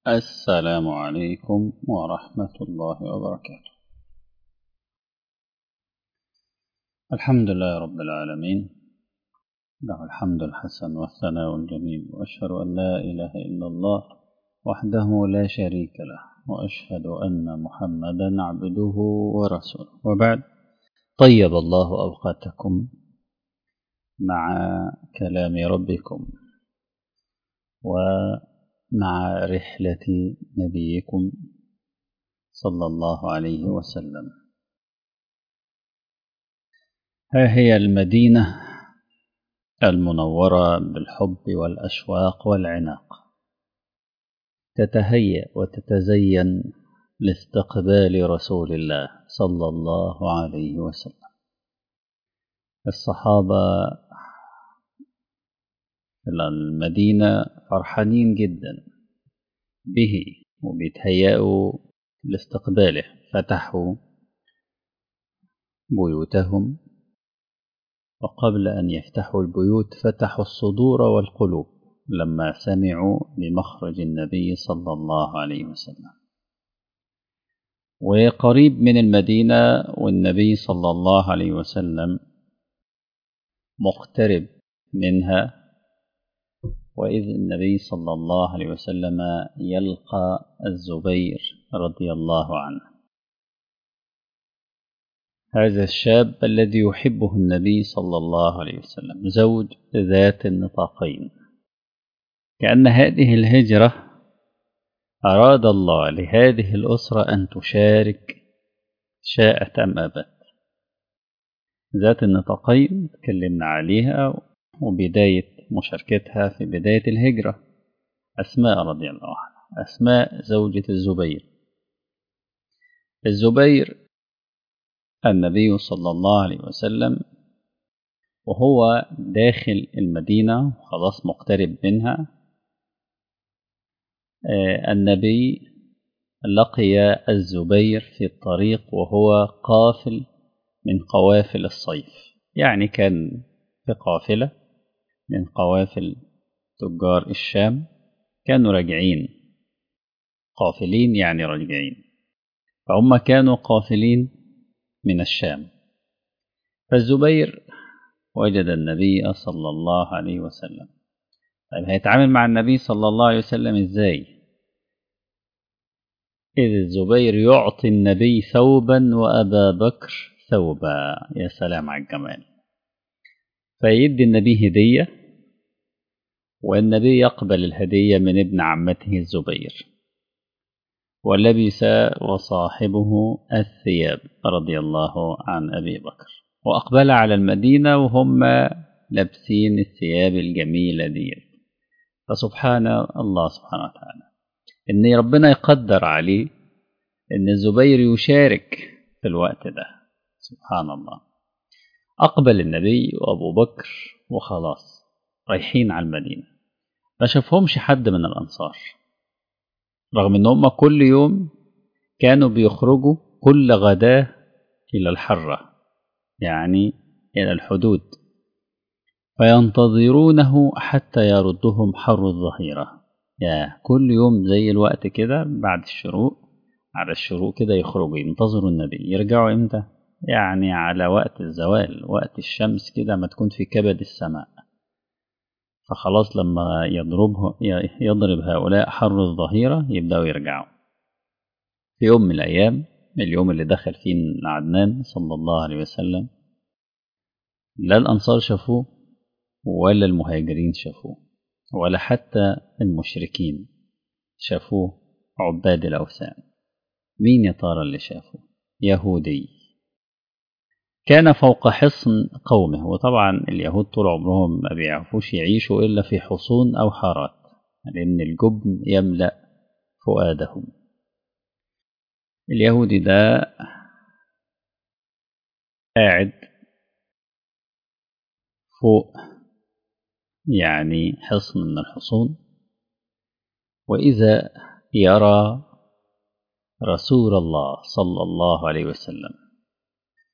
السلام عليكم ورحمة الله وبركاته الحمد لله رب العالمين له الحمد الحسن والثناء الجميل وأشهد أن لا إله إلا الله وحده لا شريك له وأشهد أن محمدا عبده ورسوله وبعد طيب الله أوقاتكم مع كلام ربكم ومع رحلة نبيكم صلى الله عليه وسلم ها هي المدينة المنورة بالحب والأشواق والعناق تتهيأ وتتزين لاستقبال رسول الله صلى الله عليه وسلم الصحابة في المدينة فرحانين جدا به وبيتهيأوا لاستقباله فتحوا بيوتهم وقبل أن يفتحوا البيوت فتحوا الصدور والقلوب لما سمعوا بمخرج النبي صلى الله عليه وسلم وقريب من المدينة والنبي صلى الله عليه وسلم مقترب منها وإذ النبي صلى الله عليه وسلم يلقى الزبير رضي الله عنه هذا الشاب الذي يحبه النبي صلى الله عليه وسلم زوج ذات النطاقين كأن هذه الهجرة أراد الله لهذه الأسرة أن تشارك شاءت أم أبت ذات النطاقين تكلمنا عليها وبداية مشاركتها في بداية الهجرة أسماء رضي الله عنها أسماء زوجة الزبير الزبير النبي صلى الله عليه وسلم وهو داخل المدينة خلاص مقترب منها النبي لقي الزبير في الطريق وهو قافل من قوافل الصيف يعني كان في قافلة من قوافل تجار الشام كانوا راجعين قافلين يعني راجعين فهم كانوا قافلين من الشام فالزبير وجد النبي صلى الله عليه وسلم طيب هيتعامل مع النبي صلى الله عليه وسلم ازاي إذ الزبير يعطي النبي ثوبا وأبا بكر ثوبا يا سلام على الجمال فيدي النبي هدية والنبي يقبل الهدية من ابن عمته الزبير ولبس وصاحبه الثياب رضي الله عن أبي بكر وأقبل على المدينة وهم لابسين الثياب الجميلة دي فسبحان الله سبحانه وتعالى إن ربنا يقدر عليه إن الزبير يشارك في الوقت ده سبحان الله أقبل النبي وأبو بكر وخلاص رايحين على المدينة ما شافهمش حد من الأنصار رغم ان هم كل يوم كانوا بيخرجوا كل غداة إلى الحرة يعني إلى الحدود فينتظرونه حتى يردهم حر الظهيرة يا كل يوم زي الوقت كده بعد الشروق على الشروق كده يخرجوا ينتظروا النبي يرجعوا امتى يعني على وقت الزوال وقت الشمس كده ما تكون في كبد السماء فخلاص لما يضربه يضرب هؤلاء حر الظهيرة يبدأوا يرجعوا في يوم من الأيام اليوم اللي دخل فيه عدنان صلى الله عليه وسلم لا الأنصار شافوه ولا المهاجرين شافوه ولا حتى المشركين شافوه عباد الأوثان مين يا ترى اللي شافه يهودي كان فوق حصن قومه وطبعا اليهود طول عمرهم ما بيعرفوش يعيشوا إلا في حصون أو حارات لأن الجبن يملأ فؤادهم اليهودي ده قاعد فوق يعني حصن من الحصون وإذا يرى رسول الله صلى الله عليه وسلم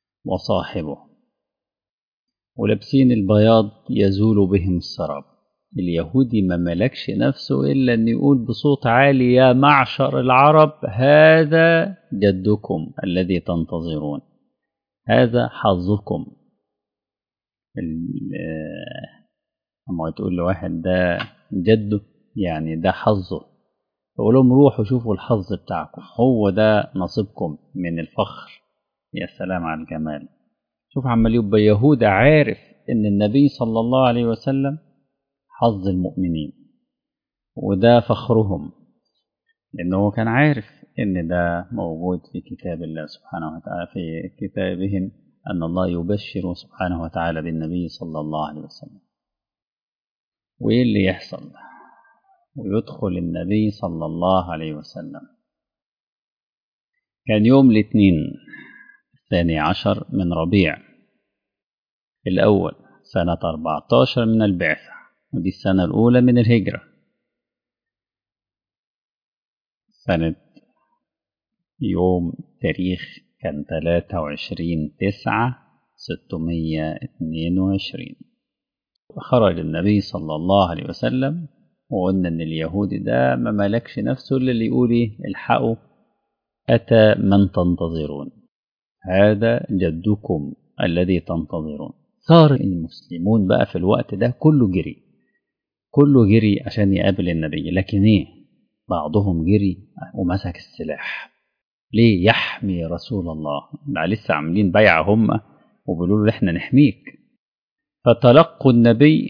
وصاحبه ولابسين البياض يزول بهم السراب اليهودي ما ملكش نفسه إلا أن يقول بصوت عالي يا معشر العرب هذا جدكم الذي تنتظرون هذا حظكم أما تقول لواحد ده جده يعني ده حظه تقول لهم روحوا شوفوا الحظ بتاعكم هو ده نصيبكم من الفخر يا سلام على الجمال شوف عمال يبقى يهودا عارف ان النبي صلى الله عليه وسلم حظ المؤمنين وده فخرهم لأنه هو كان عارف إن ده موجود في كتاب الله سبحانه وتعالى في كتابهم أن الله يبشر سبحانه وتعالى بالنبي صلى الله عليه وسلم وإيه اللي يحصل ويدخل النبي صلى الله عليه وسلم كان يوم الاثنين الثاني عشر من ربيع الأول سنة 14 من البعثة ودي السنة الأولى من الهجرة سنة يوم تاريخ كان 23 تسعة 622 خرج النبي صلى الله عليه وسلم وقلنا إن اليهودي ده ما ملكش نفسه إلا اللي يقول إيه الحقوا أتى من تنتظرون هذا جدكم الذي تنتظرون صار المسلمون بقى في الوقت ده كله جري كله جري عشان يقابل النبي لكن ايه بعضهم جري ومسك السلاح ليه يحمي رسول الله ده لسه عاملين بيعة هم وبيقولوا له احنا نحميك فتلقوا النبي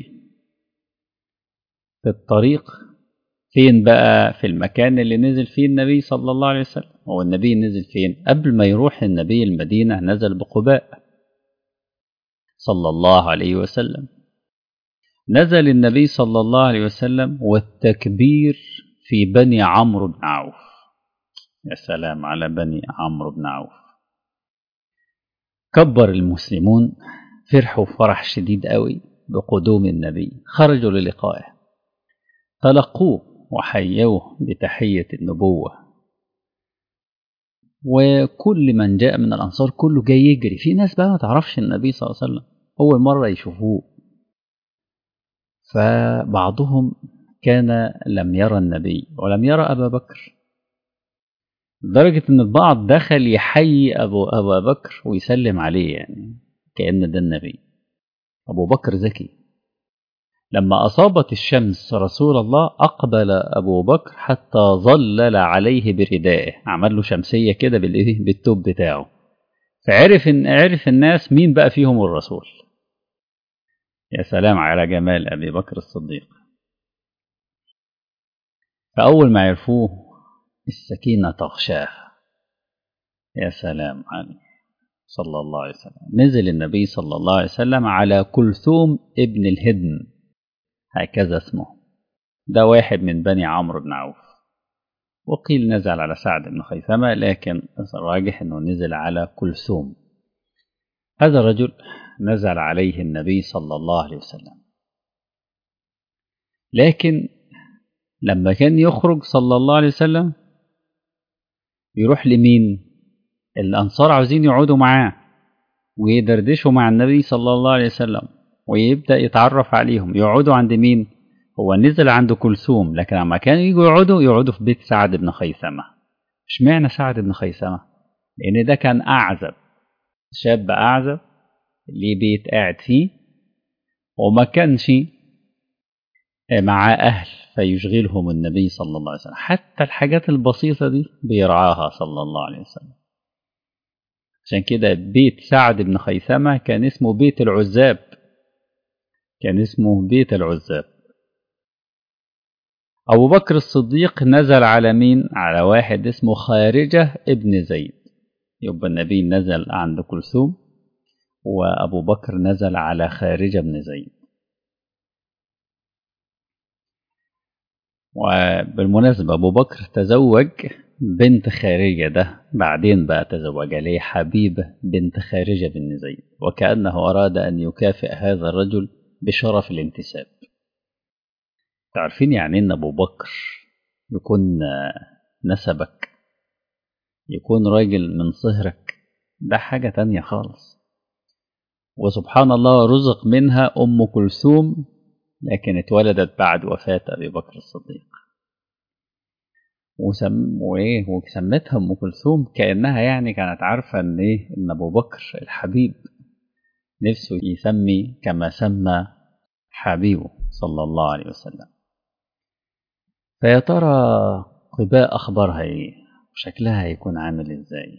في الطريق فين بقى في المكان اللي نزل فيه النبي صلى الله عليه وسلم هو النبي نزل فين قبل ما يروح النبي المدينة نزل بقباء صلى الله عليه وسلم نزل النبي صلى الله عليه وسلم والتكبير في بني عمرو بن عوف يا سلام على بني عمرو بن عوف كبر المسلمون فرحوا فرح شديد قوي بقدوم النبي خرجوا للقائه تلقوه وحيوه بتحية النبوة وكل من جاء من الأنصار كله جاي يجري في ناس بقى ما تعرفش النبي صلى الله عليه وسلم أول مرة يشوفوه فبعضهم كان لم يرى النبي ولم يرى أبا بكر لدرجة إن البعض دخل يحيي أبو أبا بكر ويسلم عليه يعني كأن ده النبي أبو بكر ذكي لما أصابت الشمس رسول الله أقبل أبو بكر حتى ظلل عليه بردائه عمل له شمسية كده بالإيه بالتوب بتاعه فعرف إن عرف الناس مين بقى فيهم الرسول يا سلام على جمال أبي بكر الصديق فأول ما عرفوه السكينة تغشاه يا سلام عليه صلى الله عليه وسلم نزل النبي صلى الله عليه وسلم على كلثوم ابن الهدم هكذا اسمه ده واحد من بني عمرو بن عوف وقيل نزل على سعد بن خيثمة لكن الراجح أنه نزل على كلثوم هذا الرجل نزل عليه النبي صلى الله عليه وسلم لكن لما كان يخرج صلى الله عليه وسلم يروح لمين الأنصار عاوزين يقعدوا معاه ويدردشوا مع النبي صلى الله عليه وسلم ويبدأ يتعرف عليهم يقعدوا عند مين هو نزل عند كلثوم لكن لما كانوا يجوا يقعدوا يقعدوا في بيت سعد بن خيثمة اشمعنى سعد بن خيثمة لأن ده كان أعزب شاب أعزب ليه بيت قاعد فيه وما كانش مع أهل فيشغلهم النبي صلى الله عليه وسلم حتى الحاجات البسيطة دي بيرعاها صلى الله عليه وسلم عشان كده بيت سعد بن خيثمة كان اسمه بيت العزاب كان اسمه بيت العزاب أبو بكر الصديق نزل على مين؟ على واحد اسمه خارجة ابن زيد يبقى النبي نزل عند كلثوم وأبو بكر نزل على خارجة بن زيد وبالمناسبة أبو بكر تزوج بنت خارجة ده بعدين بقى تزوج عليه حبيبة بنت خارجة بن زيد وكأنه أراد أن يكافئ هذا الرجل بشرف الانتساب تعرفين يعني ان ابو بكر يكون نسبك يكون راجل من صهرك ده حاجة تانية خالص وسبحان الله رزق منها أم كلثوم لكن اتولدت بعد وفاة أبي بكر الصديق وسم وإيه وسمتها أم كلثوم كأنها يعني كانت عارفة إن إيه إن أبو بكر الحبيب نفسه يسمي كما سمى حبيبه صلى الله عليه وسلم فيا ترى قباء أخبارها إيه وشكلها هيكون عامل إزاي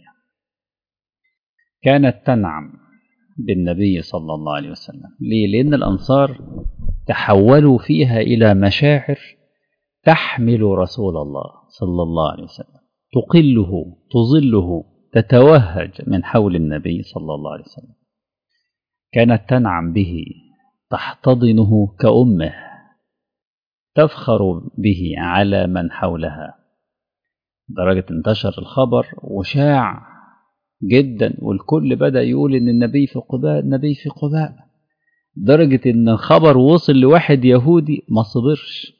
كانت تنعم بالنبي صلى الله عليه وسلم ليه؟ لأن الأنصار تحولوا فيها إلى مشاعر تحمل رسول الله صلى الله عليه وسلم تقله تظله تتوهج من حول النبي صلى الله عليه وسلم كانت تنعم به تحتضنه كأمه تفخر به على من حولها درجة انتشر الخبر وشاع جدا والكل بدأ يقول إن النبي في قباء النبي في قباء درجة إن الخبر وصل لواحد يهودي ما صبرش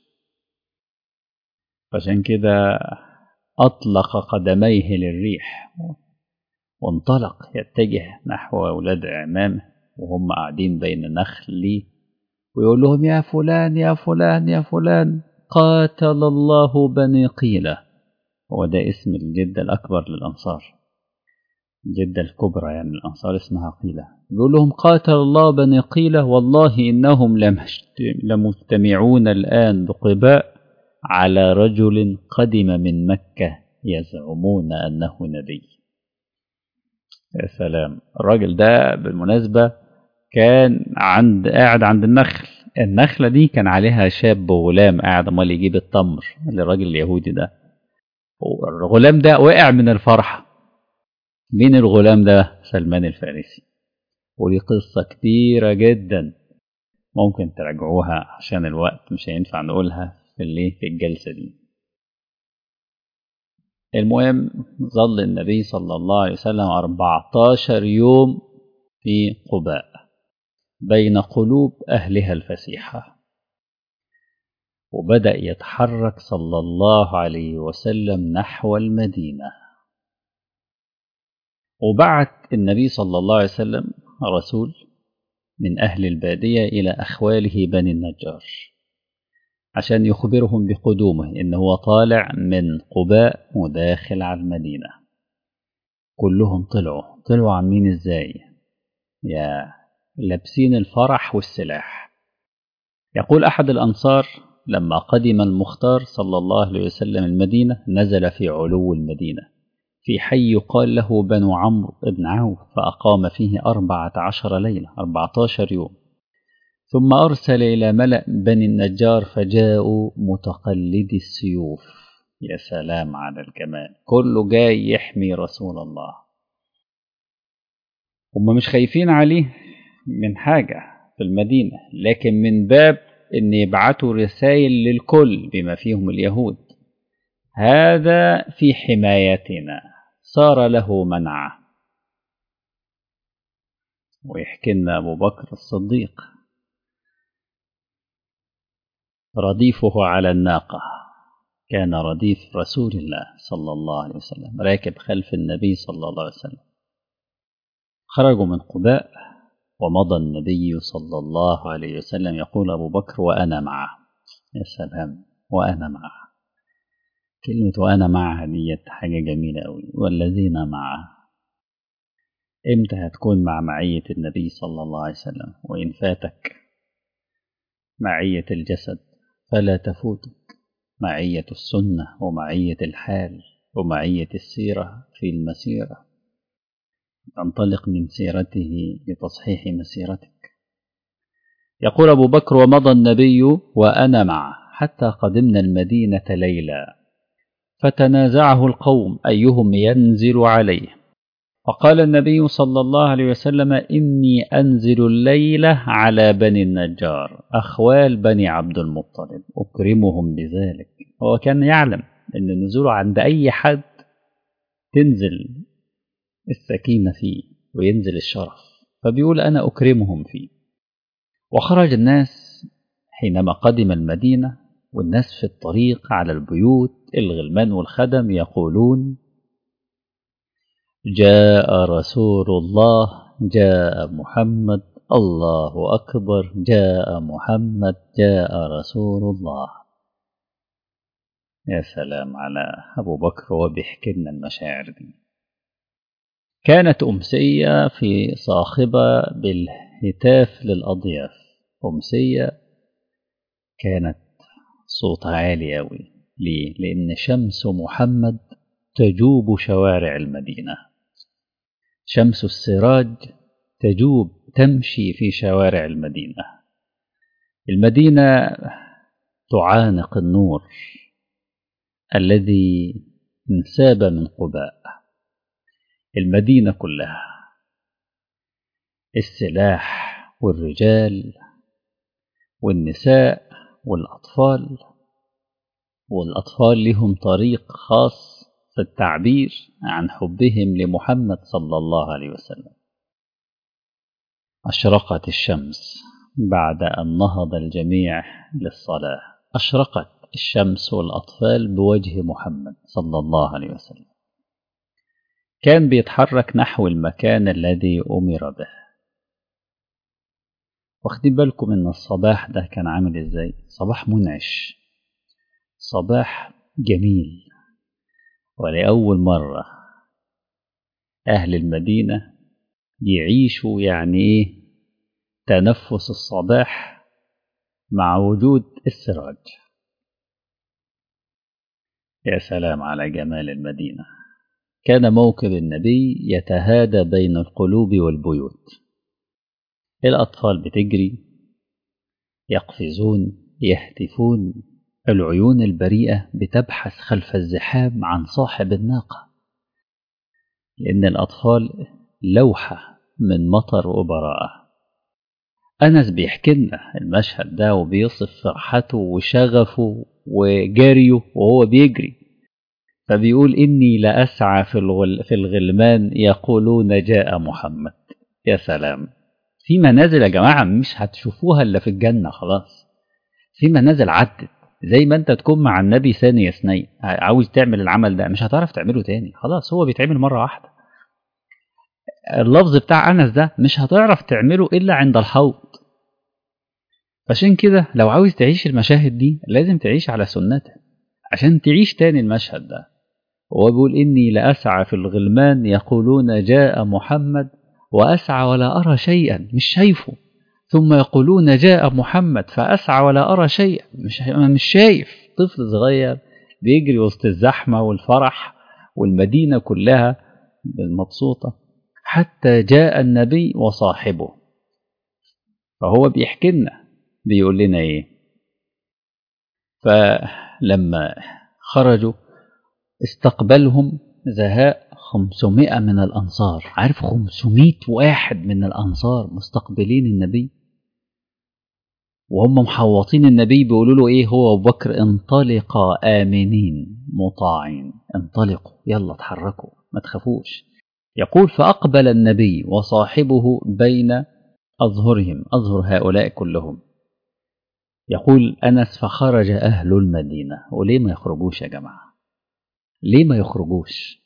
عشان كده أطلق قدميه للريح وانطلق يتجه نحو أولاد عمامه وهم قاعدين بين نخل ويقول لهم يا فلان يا فلان يا فلان قاتل الله بني قيلة هو ده اسم الجدة الأكبر للأنصار الجدة الكبرى يعني الأنصار اسمها قيلة يقول لهم قاتل الله بني قيلة والله إنهم لمجتمعون الآن بقباء على رجل قدم من مكة يزعمون أنه نبي يا سلام الراجل ده بالمناسبة كان عند قاعد عند النخل النخلة دي كان عليها شاب وغلام قاعد امال يجيب التمر للراجل اليهودي ده الغلام ده وقع من الفرحة مين الغلام ده سلمان الفارسي ودي قصة كبيرة جدا ممكن تراجعوها عشان الوقت مش هينفع نقولها في اللي في الجلسة دي المهم ظل النبي صلى الله عليه وسلم 14 يوم في قباء بين قلوب أهلها الفسيحة وبدأ يتحرك صلى الله عليه وسلم نحو المدينة وبعت النبي صلى الله عليه وسلم رسول من أهل البادية إلى أخواله بني النجار عشان يخبرهم بقدومه إن هو طالع من قباء وداخل على المدينة كلهم طلعوا طلعوا عاملين إزاي يا لابسين الفرح والسلاح يقول أحد الأنصار لما قدم المختار صلى الله عليه وسلم المدينة نزل في علو المدينة في حي يقال له بنو عمرو بن عوف فأقام فيه أربعة عشر ليلة أربعة عشر يوم ثم أرسل إلى ملأ بني النجار فجاءوا متقلدي السيوف يا سلام على الجمال كله جاي يحمي رسول الله هم مش خايفين عليه من حاجة في المدينة لكن من باب أن يبعتوا رسائل للكل بما فيهم اليهود هذا في حمايتنا صار له منعه ويحكي لنا أبو بكر الصديق رديفه على الناقة كان رديف رسول الله صلى الله عليه وسلم راكب خلف النبي صلى الله عليه وسلم خرجوا من قباء ومضى النبي صلى الله عليه وسلم يقول أبو بكر وأنا معه يا سلام وأنا معه كلمة وأنا معه ديت حاجة جميلة أوي والذين معه إمتى هتكون مع معية النبي صلى الله عليه وسلم وإن فاتك معية الجسد فلا تفوتك معية السنة ومعية الحال ومعية السيرة في المسيرة تنطلق من سيرته لتصحيح مسيرتك يقول أبو بكر ومضى النبي وأنا معه حتى قدمنا المدينة ليلا فتنازعه القوم أيهم ينزل عليه فقال النبي صلى الله عليه وسلم إني أنزل الليلة على بني النجار أخوال بني عبد المطلب أكرمهم بذلك هو كان يعلم أن نزوله عند أي حد تنزل السكينة فيه وينزل الشرف فبيقول أنا أكرمهم فيه وخرج الناس حينما قدم المدينة والناس في الطريق على البيوت الغلمان والخدم يقولون جاء رسول الله جاء محمد الله أكبر جاء محمد جاء رسول الله يا سلام على أبو بكر وهو بيحكي لنا المشاعر دي كانت أمسية في صاخبة بالهتاف للأضياف أمسية كانت صوت عالي أوي ليه؟ لأن شمس محمد تجوب شوارع المدينة شمس السراج تجوب تمشي في شوارع المدينة المدينة تعانق النور الذي انساب من قباء المدينة كلها السلاح والرجال والنساء والأطفال والأطفال لهم طريق خاص في التعبير عن حبهم لمحمد صلى الله عليه وسلم أشرقت الشمس بعد أن نهض الجميع للصلاة أشرقت الشمس والأطفال بوجه محمد صلى الله عليه وسلم كان بيتحرك نحو المكان الذي أمر به واخدين بالكم ان الصباح ده كان عامل ازاي صباح منعش صباح جميل ولأول مرة أهل المدينة يعيشوا يعني إيه تنفس الصباح مع وجود السراج يا سلام على جمال المدينة كان موكب النبي يتهادى بين القلوب والبيوت الأطفال بتجري يقفزون يهتفون العيون البريئة بتبحث خلف الزحام عن صاحب الناقة لأن الأطفال لوحة من مطر وبراءة أنس بيحكي لنا المشهد ده وبيصف فرحته وشغفه وجريه وهو بيجري فبيقول إني لأسعى في, الغل في الغلمان يقولون جاء محمد يا سلام في منازل يا جماعة مش هتشوفوها إلا في الجنة خلاص في منازل عدت زي ما انت تكون مع النبي ثانية اثنين عاوز تعمل العمل ده مش هتعرف تعمله تاني خلاص هو بيتعمل مرة واحدة اللفظ بتاع أنس ده مش هتعرف تعمله إلا عند الحوض عشان كده لو عاوز تعيش المشاهد دي لازم تعيش على سنته عشان تعيش تاني المشهد ده هو بيقول إني لأسعى في الغلمان يقولون جاء محمد وأسعى ولا أرى شيئا مش شايفه ثم يقولون جاء محمد فأسعى ولا أرى شيئا مش مش شايف طفل صغير بيجري وسط الزحمة والفرح والمدينة كلها مبسوطة حتى جاء النبي وصاحبه فهو بيحكي لنا بيقول لنا ايه فلما خرجوا استقبلهم زهاء 500 من الأنصار عارف 500 واحد من الأنصار مستقبلين النبي وهم محوطين النبي بيقولوا له ايه هو ابو بكر انطلقا امنين مطاعين انطلقوا يلا اتحركوا ما تخافوش يقول فاقبل النبي وصاحبه بين اظهرهم اظهر هؤلاء كلهم يقول انس فخرج اهل المدينه وليه ما يخرجوش يا جماعه ليه ما يخرجوش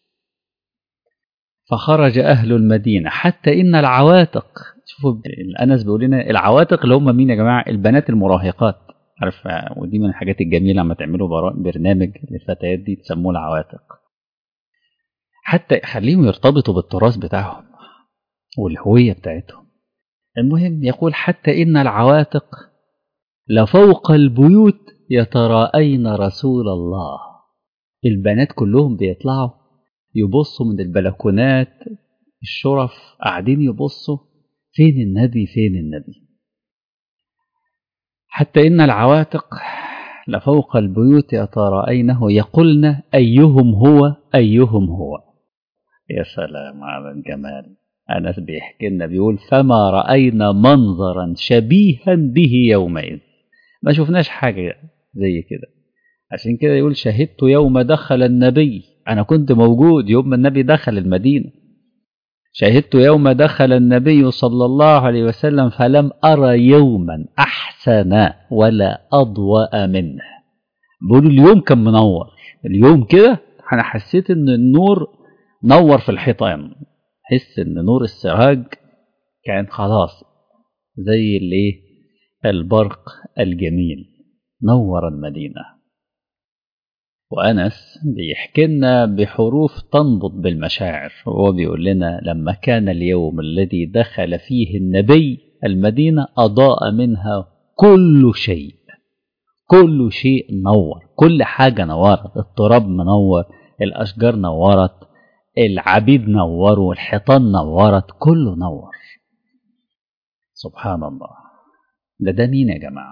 فخرج اهل المدينه حتى ان العواتق شوفوا انس بيقول لنا العواتق اللي هم مين يا جماعه البنات المراهقات عارف ودي من الحاجات الجميله لما تعملوا برنامج للفتيات دي تسموه العواتق حتى خليهم يرتبطوا بالتراث بتاعهم والهويه بتاعتهم المهم يقول حتى ان العواتق لفوق البيوت يتراءين رسول الله البنات كلهم بيطلعوا يبصوا من البلكونات الشرف قاعدين يبصوا فين النبي فين النبي حتى إن العواتق لفوق البيوت يتراءينه يقولن أيهم هو أيهم هو يا سلام على الجمال أنس بيحكي لنا بيقول فما رأينا منظرا شبيها به يومئذ ما شفناش حاجة زي كده عشان كده يقول شهدت يوم دخل النبي أنا كنت موجود يوم ما النبي دخل المدينة شهدت يوم دخل النبي صلى الله عليه وسلم فلم أرى يوما أحسن ولا أضوأ منه بقول اليوم كان منور اليوم كده أنا حسيت إن النور نور في الحيطان حس إن نور السراج كان خلاص زي الايه البرق الجميل نور المدينة وأنس بيحكي لنا بحروف تنبض بالمشاعر وهو بيقول لنا لما كان اليوم الذي دخل فيه النبي المدينة أضاء منها كل شيء كل شيء نور كل حاجة نورت التراب منور الأشجار نورت العبيد نوروا الحيطان نورت كله نور سبحان الله ده ده مين يا جماعة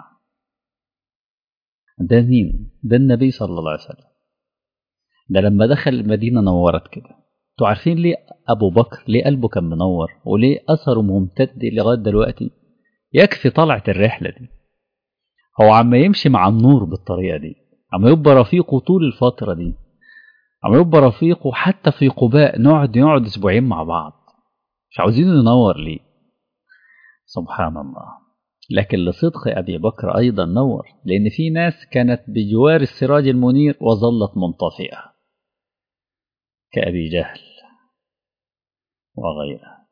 ده مين ده النبي صلى الله عليه وسلم ده لما دخل المدينة نورت كده انتوا عارفين ليه أبو بكر ليه قلبه كان منور وليه أثره ممتد لغاية دلوقتي يكفي طلعة الرحلة دي هو عم يمشي مع النور بالطريقة دي عم يبقى رفيقه طول الفترة دي عم يبقى رفيقه حتى في قباء نقعد نقعد أسبوعين مع بعض مش عاوزين ننور ليه سبحان الله لكن لصدق أبي بكر أيضا نور لأن في ناس كانت بجوار السراج المنير وظلت منطفئة كأبي جهل وغيره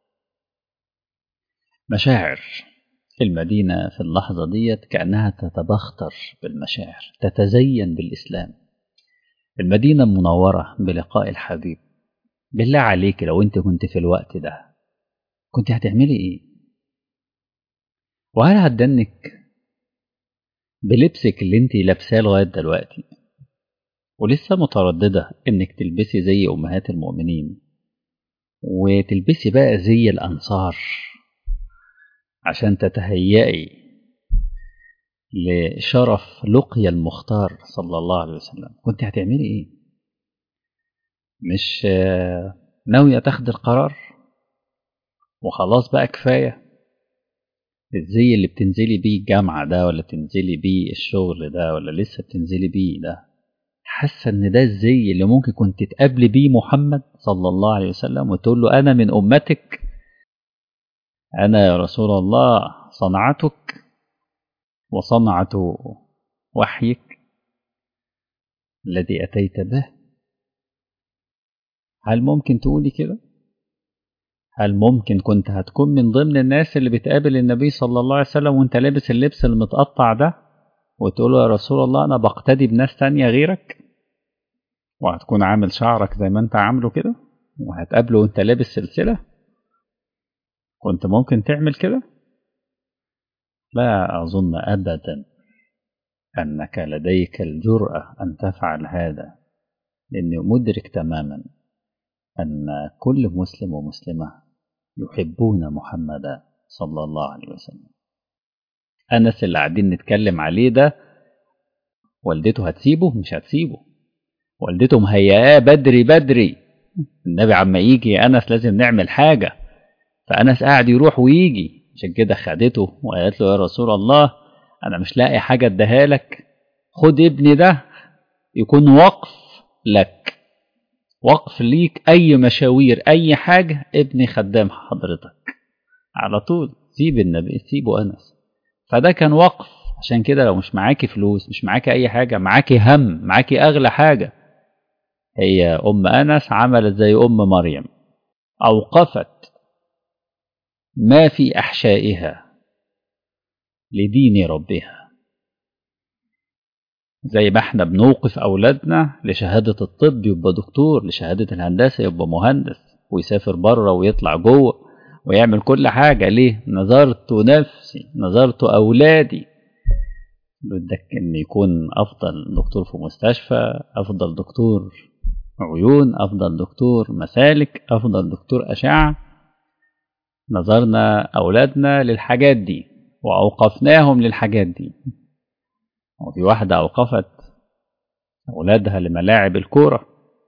مشاعر المدينة في اللحظة ديت كأنها تتبختر بالمشاعر تتزين بالإسلام المدينة منورة بلقاء الحبيب بالله عليك لو انت كنت في الوقت ده كنت هتعملي ايه وهل هتدنك بلبسك اللي انت لابساه لغايه دلوقتي ولسه متردده انك تلبسي زي امهات المؤمنين وتلبسي بقى زي الانصار عشان تتهيئي لشرف لقيا المختار صلى الله عليه وسلم كنت هتعملي ايه مش ناويه تاخدي القرار وخلاص بقى كفايه الزي اللي بتنزلي بيه الجامعة ده ولا بتنزلي بيه الشغل ده ولا لسه بتنزلي بيه ده حاسة ان ده الزي اللي ممكن كنت تقابلي بيه محمد صلى الله عليه وسلم وتقول له انا من امتك انا يا رسول الله صنعتك وصنعة وحيك الذي اتيت به هل ممكن تقولي كده هل ممكن كنت هتكون من ضمن الناس اللي بتقابل النبي صلى الله عليه وسلم وانت لابس اللبس المتقطع ده وتقول له يا رسول الله انا بقتدي بناس تانية غيرك وهتكون عامل شعرك زي ما انت عامله كده وهتقابله وانت لابس سلسلة كنت ممكن تعمل كده لا أظن أبدا أنك لديك الجرأة أن تفعل هذا لأني مدرك تماما أن كل مسلم ومسلمة يحبون محمدا صلى الله عليه وسلم أنس اللي قاعدين نتكلم عليه ده والدته هتسيبه مش هتسيبه والدته مهيئاه بدري بدري النبي عما يجي يا أنس لازم نعمل حاجة فأنس قاعد يروح ويجي عشان كده خدته وقالت له يا رسول الله أنا مش لاقي حاجة اديها لك خد ابني ده يكون وقف لك وقف ليك أي مشاوير أي حاجة ابني خدام حضرتك على طول سيب النبي سيبه أنس فده كان وقف عشان كده لو مش معاكي فلوس مش معاكي أي حاجة معاكي هم معاكي أغلى حاجة هي أم أنس عملت زي أم مريم أوقفت ما في أحشائها لدين ربها زي ما احنا بنوقف أولادنا لشهادة الطب يبقى دكتور لشهادة الهندسة يبقى مهندس ويسافر بره ويطلع جوه ويعمل كل حاجة ليه نظرت نفسي نظرت أولادي بدك إن يكون أفضل دكتور في مستشفى أفضل دكتور عيون أفضل دكتور مسالك أفضل دكتور أشعة نظرنا أولادنا للحاجات دي وأوقفناهم للحاجات دي وفي واحدة أوقفت أولادها لملاعب الكورة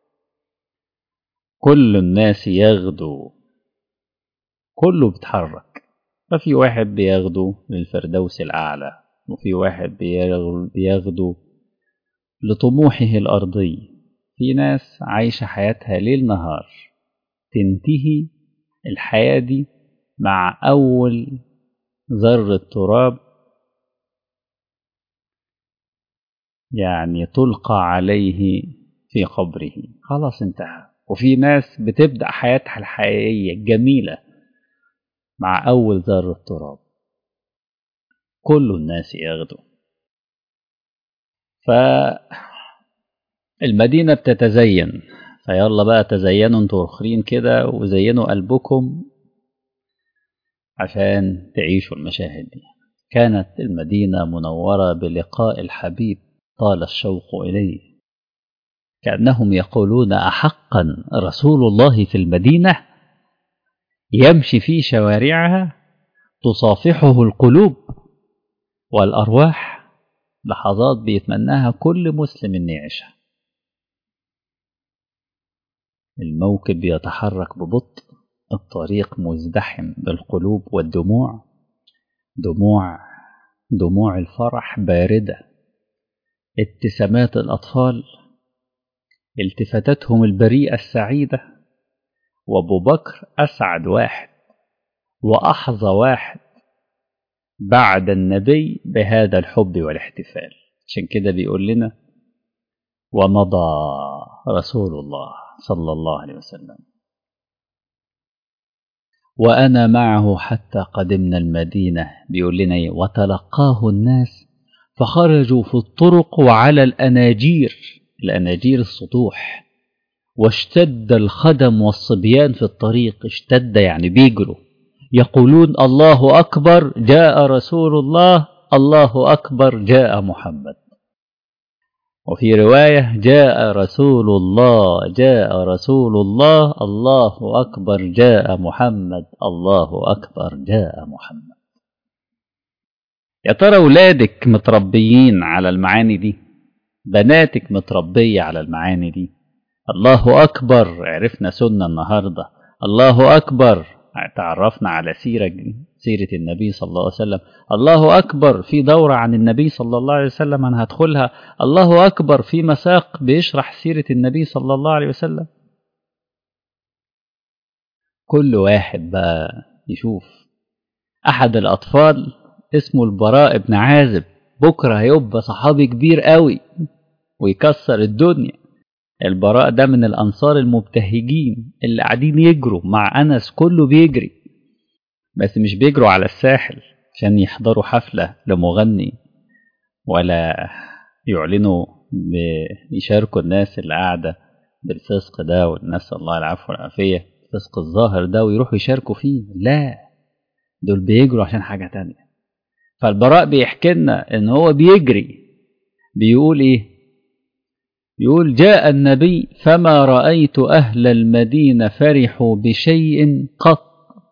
كل الناس يغدو كله بيتحرك ففي واحد بياخده للفردوس الأعلى وفي واحد بياخده لطموحه الأرضي في ناس عايشة حياتها ليل نهار تنتهي الحياة دي مع أول ذرة تراب يعني تلقى عليه في قبره خلاص انتهى وفي ناس بتبدأ حياتها الحقيقية الجميلة مع أول ذرة تراب كل الناس يغدو فالمدينة بتتزين فيلا بقى تزينوا انتوا اخرين كده وزينوا قلبكم عشان تعيشوا المشاهد دي كانت المدينة منورة بلقاء الحبيب طال الشوق إليه كأنهم يقولون أحقا رسول الله في المدينة يمشي في شوارعها تصافحه القلوب والأرواح لحظات بيتمناها كل مسلم إن يعيشها الموكب يتحرك ببطء الطريق مزدحم بالقلوب والدموع دموع دموع الفرح باردة ابتسامات الأطفال التفاتاتهم البريئة السعيدة وأبو بكر أسعد واحد وأحظى واحد بعد النبي بهذا الحب والاحتفال عشان كده بيقول لنا ومضى رسول الله صلى الله عليه وسلم وأنا معه حتى قدمنا المدينة بيقول لنا إيه وتلقاه الناس فخرجوا في الطرق وعلى الأناجير الأناجير السطوح واشتد الخدم والصبيان في الطريق اشتد يعني بيجروا يقولون الله أكبر جاء رسول الله الله أكبر جاء محمد وفي رواية جاء رسول الله جاء رسول الله الله أكبر جاء محمد الله أكبر جاء محمد يا ترى أولادك متربيين على المعاني دي بناتك متربية على المعاني دي الله أكبر عرفنا سنة النهاردة الله أكبر تعرفنا على سيرة سيرة النبي صلى الله عليه وسلم الله أكبر في دورة عن النبي صلى الله عليه وسلم أنا هدخلها الله أكبر في مساق بيشرح سيرة النبي صلى الله عليه وسلم كل واحد بقى يشوف أحد الأطفال اسمه البراء بن عازب بكرة هيبقى صحابي كبير قوي ويكسر الدنيا البراء ده من الأنصار المبتهجين اللي قاعدين يجروا مع أنس كله بيجري بس مش بيجروا على الساحل عشان يحضروا حفلة لمغني ولا يعلنوا يشاركوا الناس اللي قاعدة بالفسق ده والناس الله العفو والعافية الفسق الظاهر ده ويروحوا يشاركوا فيه لا دول بيجروا عشان حاجة تانية فالبراء بيحكي لنا ان هو بيجري بيقول ايه يقول جاء النبي فما رأيت أهل المدينة فرحوا بشيء قط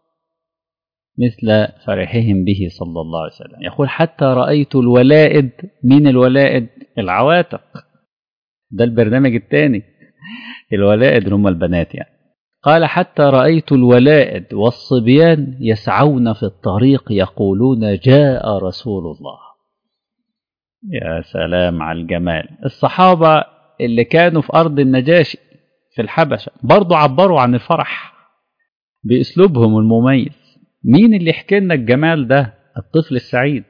مثل فرحهم به صلى الله عليه وسلم يقول حتى رأيت الولائد من الولائد العواتق ده البرنامج الثاني الولائد هم البنات يعني قال حتى رأيت الولائد والصبيان يسعون في الطريق يقولون جاء رسول الله يا سلام على الجمال الصحابة اللي كانوا في أرض النجاشي في الحبشة برضو عبروا عن الفرح بأسلوبهم المميز مين اللي يحكي لنا الجمال ده الطفل السعيد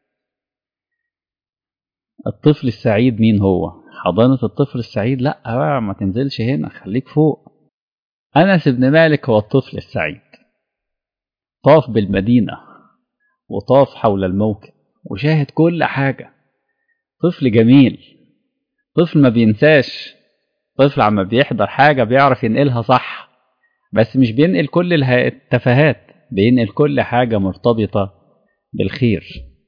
الطفل السعيد مين هو حضانة الطفل السعيد لا بقى ما تنزلش هنا خليك فوق أنس بن مالك هو الطفل السعيد طاف بالمدينة وطاف حول الموكب وشاهد كل حاجة طفل جميل طفل ما بينساش طفل عما بيحضر حاجة بيعرف ينقلها صح بس مش بينقل كل التفاهات بينقل كل حاجة مرتبطة بالخير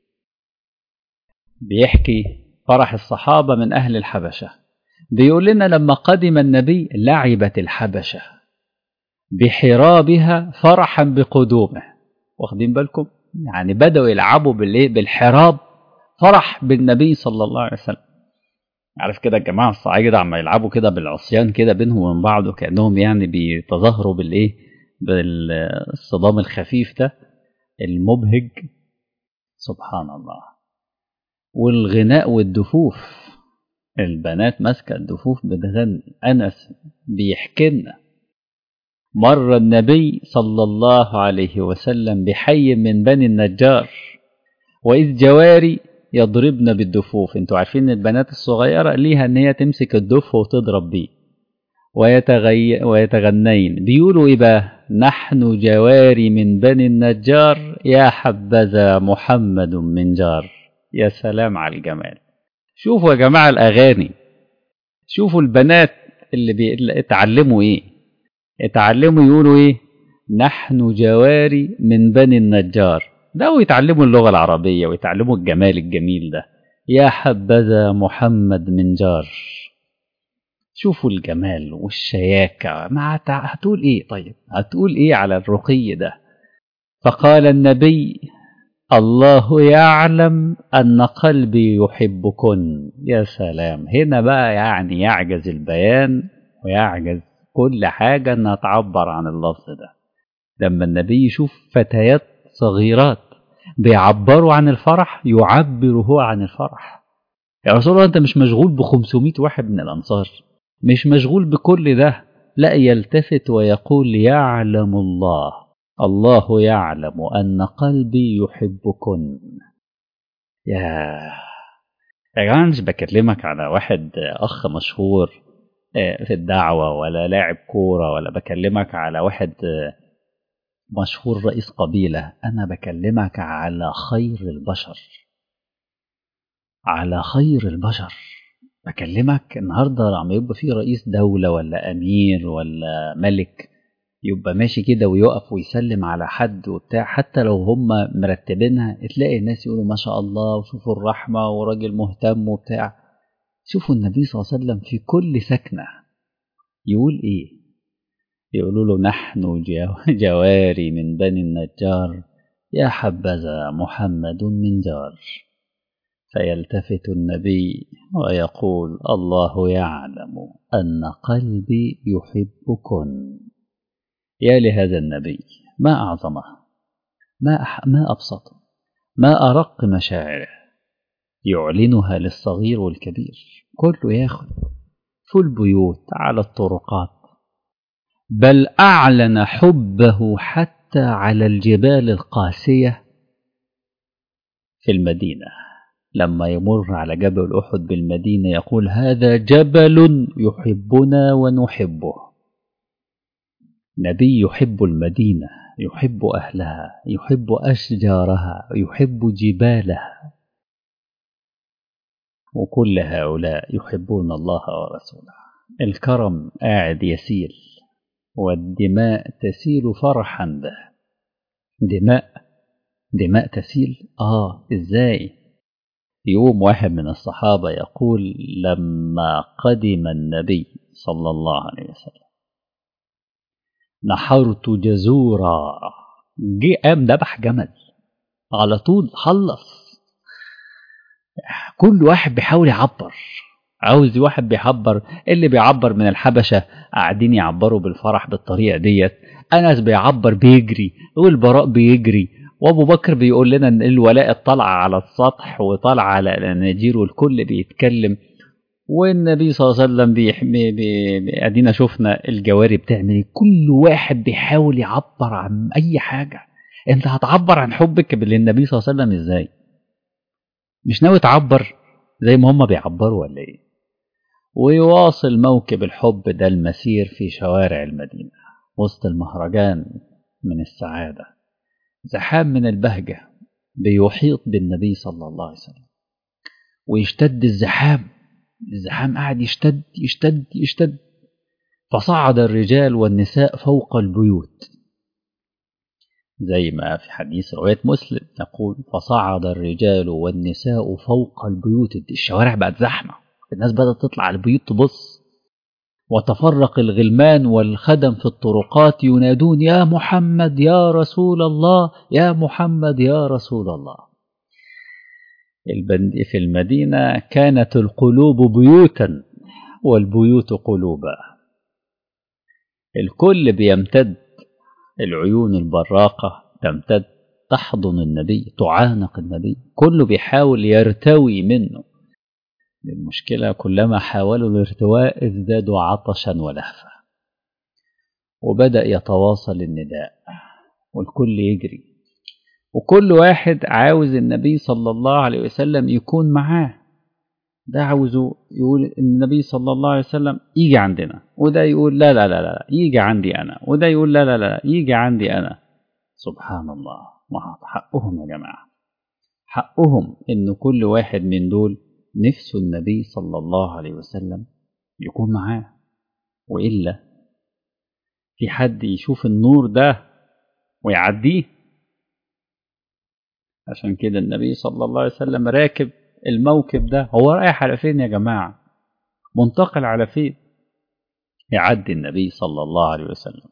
بيحكي فرح الصحابة من أهل الحبشة بيقول لنا لما قدم النبي لعبت الحبشة بحرابها فرحا بقدومه واخدين بالكم يعني بدأوا يلعبوا بالايه بالحراب فرح بالنبي صلى الله عليه وسلم عارف كده الجماعة الصعايدة عم يلعبوا كده بالعصيان كده بينهم وبين بعض وكأنهم يعني بيتظاهروا بالإيه بالصدام الخفيف ده المبهج سبحان الله والغناء والدفوف البنات ماسكة الدفوف بتغني أنس بيحكي لنا مر النبي صلى الله عليه وسلم بحي من بني النجار وإذ جواري يضربن بالدفوف انتوا عارفين البنات الصغيرة ليها ان هي تمسك الدف وتضرب بيه ويتغي... ويتغنين بيقولوا ايه بقى نحن جواري من بني النجار يا حبذا محمد من جار يا سلام على الجمال شوفوا يا جماعة الأغاني شوفوا البنات اللي, بي... اللي اتعلموا ايه اتعلموا يقولوا ايه نحن جواري من بني النجار ده ويتعلموا اللغة العربية ويتعلموا الجمال الجميل ده يا حبذا محمد من جار شوفوا الجمال والشياكة ما هتقول ايه طيب هتقول ايه على الرقي ده فقال النبي الله يعلم أن قلبي يحبكن يا سلام هنا بقى يعني يعجز البيان ويعجز كل حاجة أنها تعبر عن اللفظ ده لما النبي يشوف فتيات صغيرات بيعبروا عن الفرح يعبر هو عن الفرح يا رسول الله أنت مش مشغول ب 500 واحد من الأنصار مش مشغول بكل ده لا يلتفت ويقول يعلم الله الله يعلم أن قلبي يحبكن يا يا جماعة مش بكلمك على واحد أخ مشهور في الدعوة ولا لاعب كورة ولا بكلمك على واحد مشهور رئيس قبيلة أنا بكلمك على خير البشر على خير البشر بكلمك النهاردة لما يبقى في رئيس دولة ولا أمير ولا ملك يبقى ماشي كده ويقف ويسلم على حد وبتاع حتى لو هم مرتبينها تلاقي الناس يقولوا ما شاء الله وشوفوا الرحمة وراجل مهتم وبتاع شوفوا النبي صلى الله عليه وسلم في كل سكنة يقول إيه يقولوا له نحن جواري من بني النجار يا حبذا محمد من جار فيلتفت النبي ويقول الله يعلم أن قلبي يحبكن يا لهذا النبي ما أعظمه ما, أح ما أبسطه ما أرق مشاعره يعلنها للصغير والكبير كله ياخد في البيوت على الطرقات بل أعلن حبه حتى على الجبال القاسية في المدينة لما يمر على جبل أحد بالمدينة يقول هذا جبل يحبنا ونحبه نبي يحب المدينة يحب أهلها يحب أشجارها يحب جبالها وكل هؤلاء يحبون الله ورسوله الكرم قاعد يسيل والدماء تسيل فرحا به دماء دماء تسيل آه إزاي يوم واحد من الصحابة يقول لما قدم النبي صلى الله عليه وسلم نحرت جزورا جه قام ذبح جمل على طول خلص كل واحد بيحاول يعبر عاوز واحد بيعبر اللي بيعبر من الحبشة قاعدين يعبروا بالفرح بالطريقة ديت أنس بيعبر بيجري والبراء بيجري وابو بكر بيقول لنا ان الولاء طالعه على السطح وطالعه على الاناجيل والكل بيتكلم والنبي صلى الله عليه وسلم بيحمي بي ادينا شفنا الجواري بتعمل كل واحد بيحاول يعبر عن اي حاجه انت هتعبر عن حبك للنبي صلى الله عليه وسلم ازاي مش ناوي تعبر زي ما هم بيعبروا ولا ايه ويواصل موكب الحب ده المسير في شوارع المدينه وسط المهرجان من السعاده زحام من البهجة بيحيط بالنبي صلى الله عليه وسلم ويشتد الزحام الزحام قاعد يشتد يشتد يشتد فصعد الرجال والنساء فوق البيوت زي ما في حديث رواية مسلم يقول فصعد الرجال والنساء فوق البيوت الشوارع بقت زحمة الناس بدأت تطلع على البيوت تبص وتفرق الغلمان والخدم في الطرقات ينادون يا محمد يا رسول الله يا محمد يا رسول الله في المدينة كانت القلوب بيوتا والبيوت قلوبا الكل بيمتد العيون البراقة تمتد تحضن النبي تعانق النبي كله بيحاول يرتوي منه المشكلة كلما حاولوا الارتواء ازدادوا عطشا ولهفا وبدأ يتواصل النداء والكل يجري وكل واحد عاوز النبي صلى الله عليه وسلم يكون معاه ده عاوزه يقول ان النبي صلى الله عليه وسلم يجي عندنا وده يقول لا لا لا لا يجي عندي انا وده يقول لا لا لا يجي عندي انا سبحان الله ما حقهم يا جماعه حقهم ان كل واحد من دول نفسه النبي صلى الله عليه وسلم يكون معاه والا في حد يشوف النور ده ويعديه عشان كده النبي صلى الله عليه وسلم راكب الموكب ده هو رايح على فين يا جماعة منتقل على فين يعدي النبي صلى الله عليه وسلم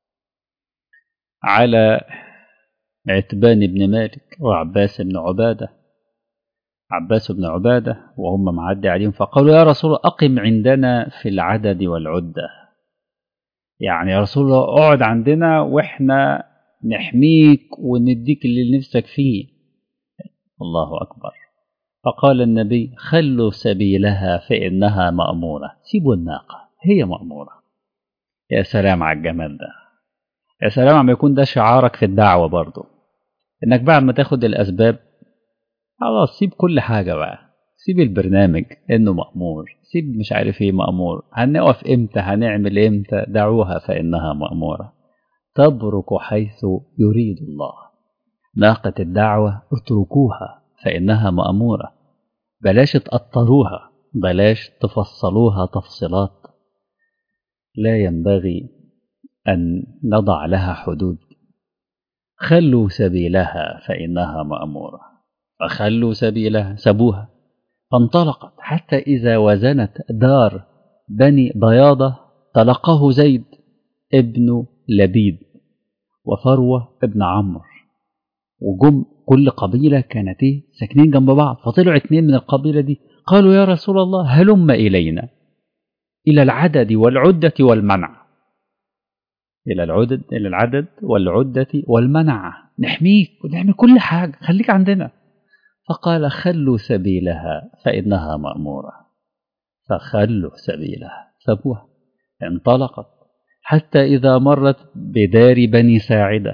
على عتبان بن مالك وعباس بن عبادة عباس بن عبادة وهم معدي عليهم فقالوا يا رسول الله أقم عندنا في العدد والعدة يعني يا رسول الله اقعد عندنا واحنا نحميك ونديك اللي نفسك فيه الله أكبر فقال النبي خلوا سبيلها فإنها مأمورة سيبوا الناقة هي مأمورة يا سلام على الجمال ده يا سلام عم يكون ده شعارك في الدعوة برضو إنك بعد ما تاخد الأسباب خلاص سيب كل حاجة بقى سيب البرنامج إنه مأمور سيب مش عارف إيه مأمور هنقف إمتى هنعمل إمتى دعوها فإنها مأمورة تبرك حيث يريد الله ناقة الدعوة اتركوها فإنها مأمورة بلاش تقطروها بلاش تفصلوها تفصيلات لا ينبغي أن نضع لها حدود خلوا سبيلها فإنها مأمورة فخلوا سبيلها سبوها فانطلقت حتى إذا وزنت دار بني بياضة تلقاه زيد ابن لبيد وفروة ابن عمرو وجم كل قبيلة كانت ايه ساكنين جنب بعض فطلعوا اتنين من القبيلة دي قالوا يا رسول الله هلم إلينا إلى العدد والعدة والمنع إلى العدد إلى العدد والعدة والمنع نحميك ونعمل كل حاجة خليك عندنا فقال خلوا سبيلها فإنها مأمورة فخلوا سبيلها سبوها انطلقت حتى إذا مرت بدار بني ساعدة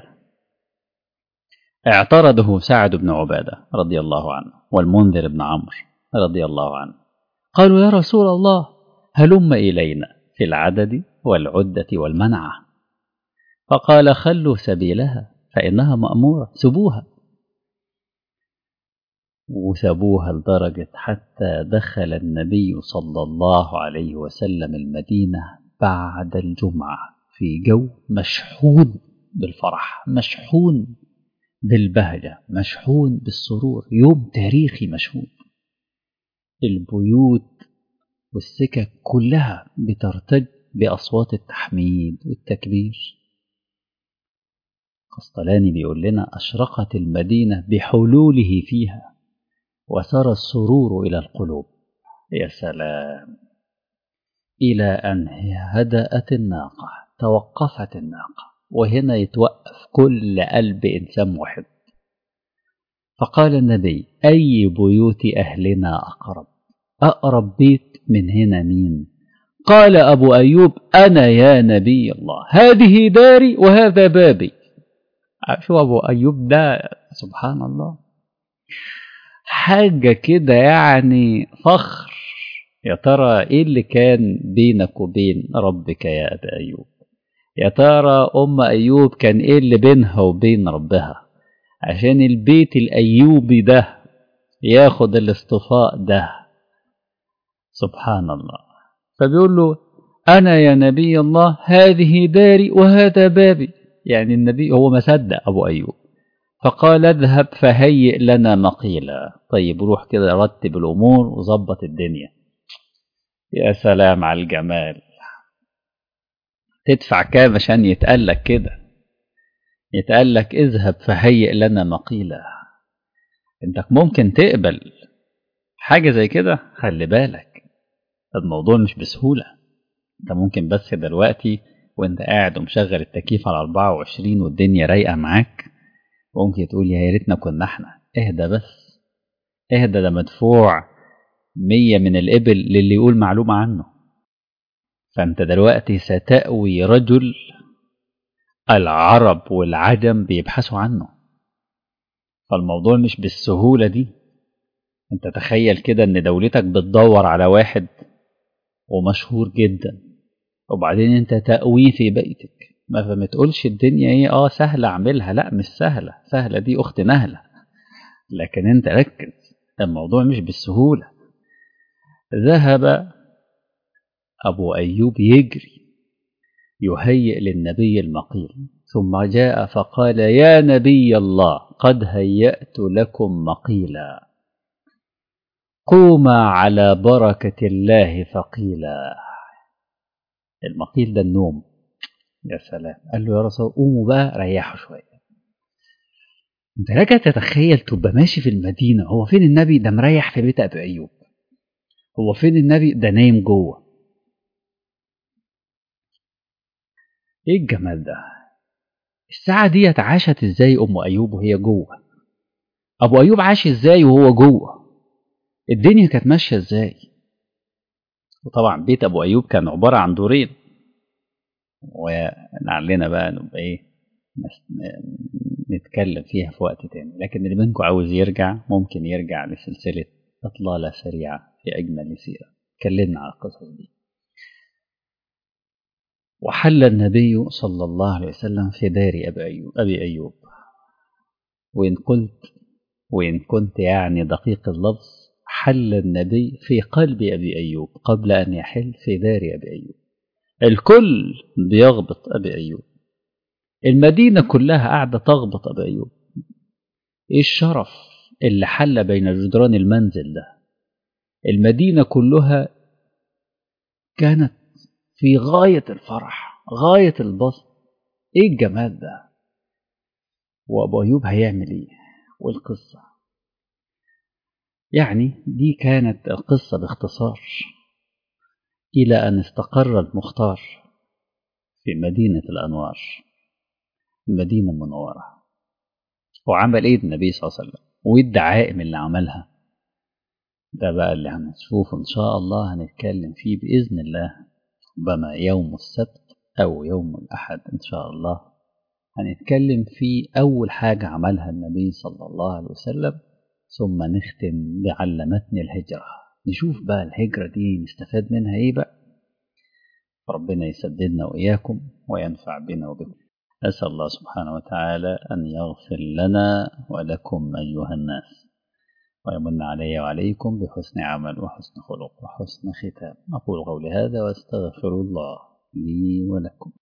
اعترضه سعد بن عبادة رضي الله عنه والمنذر بن عمرو رضي الله عنه قالوا يا رسول الله هلم إلينا في العدد والعدة والمنعة فقال خلوا سبيلها فإنها مأمورة سبوها وسبوها لدرجة حتى دخل النبي صلى الله عليه وسلم المدينة بعد الجمعة في جو مشحون بالفرح مشحون بالبهجة مشحون بالسرور يوم تاريخي مشهود البيوت والسكك كلها بترتج بأصوات التحميد والتكبير قسطلاني بيقول لنا أشرقت المدينة بحلوله فيها وسرى السرور إلى القلوب يا سلام إلى أن هدأت الناقة توقفت الناقة وهنا يتوقف كل قلب إنسان محب فقال النبي أي بيوت أهلنا أقرب أقرب بيت من هنا مين قال أبو أيوب أنا يا نبي الله هذه داري وهذا بابي شو أبو أيوب ده سبحان الله حاجة كده يعني فخر يا ترى إيه اللي كان بينك وبين ربك يا أبا أيوب يا ترى أم أيوب كان إيه اللي بينها وبين ربها عشان البيت الأيوبي ده ياخد الاصطفاء ده سبحان الله فبيقول له أنا يا نبي الله هذه داري وهذا بابي يعني النبي هو ما صدق أبو أيوب فقال اذهب فهيئ لنا مقيلا طيب روح كده رتب الأمور وظبط الدنيا يا سلام على الجمال تدفع كام عشان يتقالك كده يتقالك اذهب فهيئ لنا مقيلا انت ممكن تقبل حاجة زي كده خلي بالك الموضوع مش بسهولة انت ممكن بس دلوقتي وانت قاعد ومشغل التكييف على 24 والدنيا رايقة معاك ممكن تقول يا ريتنا كنا احنا اهدى بس اهدى ده مدفوع مية من الإبل للي يقول معلومة عنه فأنت دلوقتي ستأوي رجل العرب والعجم بيبحثوا عنه فالموضوع مش بالسهولة دي انت تخيل كده ان دولتك بتدور على واحد ومشهور جدا وبعدين انت تأويه في بيتك ما ما تقولش الدنيا ايه اه سهلة اعملها لا مش سهلة سهلة دي اخت نهلة لكن انت ركز الموضوع مش بالسهولة ذهب ابو ايوب يجري يهيئ للنبي المقيل ثم جاء فقال يا نبي الله قد هيأت لكم مقيلا قوما على بركة الله فقيلا المقيل ده النوم يا سلام قال له يا رسول قوموا بقى ريحوا شوية انت لك تتخيل تبقى ماشي في المدينة هو فين النبي ده مريح في بيت أبي أيوب هو فين النبي ده نايم جوه ايه الجمال ده الساعة دي عاشت ازاي أم أيوب وهي جوه أبو أيوب عاش ازاي وهو جوه الدنيا كانت ماشية ازاي وطبعا بيت أبو أيوب كان عبارة عن دورين ولعلنا بقى نبقى ايه نتكلم فيها في وقت تاني لكن اللي منكم عاوز يرجع ممكن يرجع لسلسلة إطلالة سريعة في أجمل سيرة اتكلمنا على القصص دي وحل النبي صلى الله عليه وسلم في دار أبي أيوب, أبي أيوب وإن قلت وإن كنت يعني دقيق اللفظ حل النبي في قلب أبي أيوب قبل أن يحل في دار أبي أيوب الكل بيغبط أبي أيوب المدينة كلها قاعدة تغبط أبي أيوب إيه الشرف اللي حل بين جدران المنزل ده المدينة كلها كانت في غاية الفرح غاية البسط ايه الجمال ده وابو ايوب هيعمل ايه والقصة يعني دي كانت القصة باختصار إلى أن استقر المختار في مدينة الأنوار المدينة المنورة وعمل إيه النبي صلى الله عليه وسلم وإيه الدعائم اللي عملها ده بقى اللي هنشوفه إن شاء الله هنتكلم فيه بإذن الله ربما يوم السبت أو يوم الأحد إن شاء الله هنتكلم في أول حاجة عملها النبي صلى الله عليه وسلم ثم نختم بعلمتني الهجرة نشوف بقى الهجرة دي نستفاد منها إيه بقى ربنا يسددنا وإياكم وينفع بنا وبكم أسأل الله سبحانه وتعالى أن يغفر لنا ولكم أيها الناس ويمن علي وعليكم بحسن عمل وحسن خلق وحسن ختام أقول قولي هذا وأستغفر الله لي ولكم